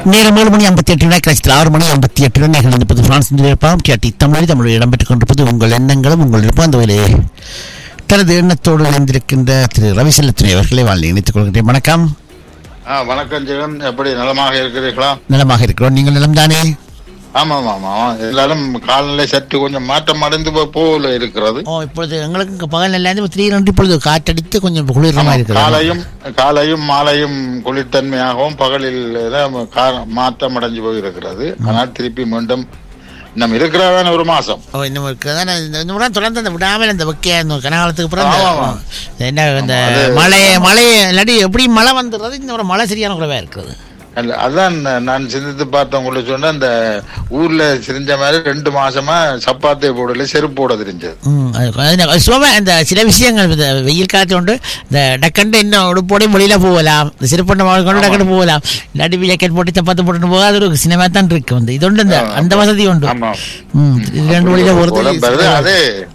நேரம் ஏழு மணி ஐம்பத்தி எட்டு கழிச்சத்தில் ஆறு மணி ஐம்பத்தி எட்டு நிகழ்ந்திருப்பது பிரான்ஸ் இருப்பாம் கேட்டி தமிழில் தமிழில் இடம்பெற்றுக் கொண்டிருப்பது உங்கள் எண்ணங்களும் உங்கள் விருப்பம் அந்த வேலையே தனது எண்ணத்தோடு இணைந்திருக்கின்ற திரு ரவிசெல்லத்துறை அவர்களை வாழ்ந்து இணைத்துக் கொள்கின்றேன் வணக்கம் ஆ வணக்கம் ஜெகன் எப்படி நலமாக இருக்கிறீர்களா நலமாக இருக்கிறோம் நீங்கள் நலம்தானே ஆமாம் ஆமாம் எல்லாரும் காலநிலை சற்று கொஞ்சம் மாற்றம் அடைந்து போ- போல இருக்கிறது ஓ இப்பொழுது எங்களுக்கு இங்க பகல் இருந்து திடீரென்று இப்பொழுது காற்றடித்து கொஞ்சம் குளிரமாக ஆமாம், இருக்கிறது காலையும் காலையும் மாலையும் குளிர்த்தன்மையாகவும் பகலில் தான் கா- மாற்றம் அடைஞ்சு போயிருக்கிறது ஆனால் திருப்பி மீண்டும் நம்ம இருக்கிறதான ஒரு மாசம் ஓ இன்னும் இருக்குது அதான் இந்த இந்த முறை தொடர்ந்து அந்த விடாமல் இந்த வெக்கையா இந்த கனகாலத்துக்கு அப்புறம் ஆமா, இந்த- ஆமா. என்ன இந்த ஆமா, அது- மழை மழை இல்லாட்டி எப்படி மழை வந்துடுறது இந்த ஒரு மழை சரியான குறைவாக இருக்கிறது அல்ல, அதான் நான் சிந்தித்து பார்த்தேன் உங்களுக்கு சொன்ன அந்த ஊர்ல தெரிஞ்ச மாதிரி ரெண்டு மாசமா சப்பாத்தை போடல செருப்பு போட தெரிஞ்சது ம், அது அது அது சும்மா இந்த சில விஷயங்கள் இந்த வெயில் காலத்தில் உண்டு இந்த டக்கண்டு இன்னும் உடுப்போடையும் வெளியில போகலாம் இந்த சிறுப்பண்ண மாவு கொண்டு டக்கண்டு போகலாம் இல்லாட்டி ஜாக்கெட் போட்டு சப்பாத்து போட்டு போக அது ஒரு சினிமா தான் இருக்கு வந்து இது உண்டு இந்த அந்த வசதி உண்டு ஆமா ம் இது ரெண்டு வழியில உடம்பு வருது. போகிறது அதே